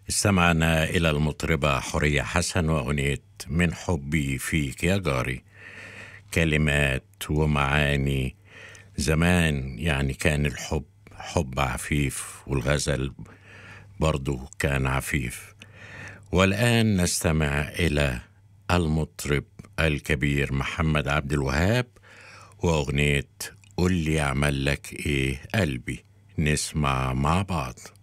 استمعنا إلى المطربة حورية حسن وأغنية من حبي فيك يا جاري كلمات ومعاني زمان يعني كان الحب حب عفيف والغزل برضه كان عفيف والآن نستمع إلى المطرب الكبير محمد عبد الوهاب وأغنية قل لي أعمل لك إيه قلبي نسمع مع بعض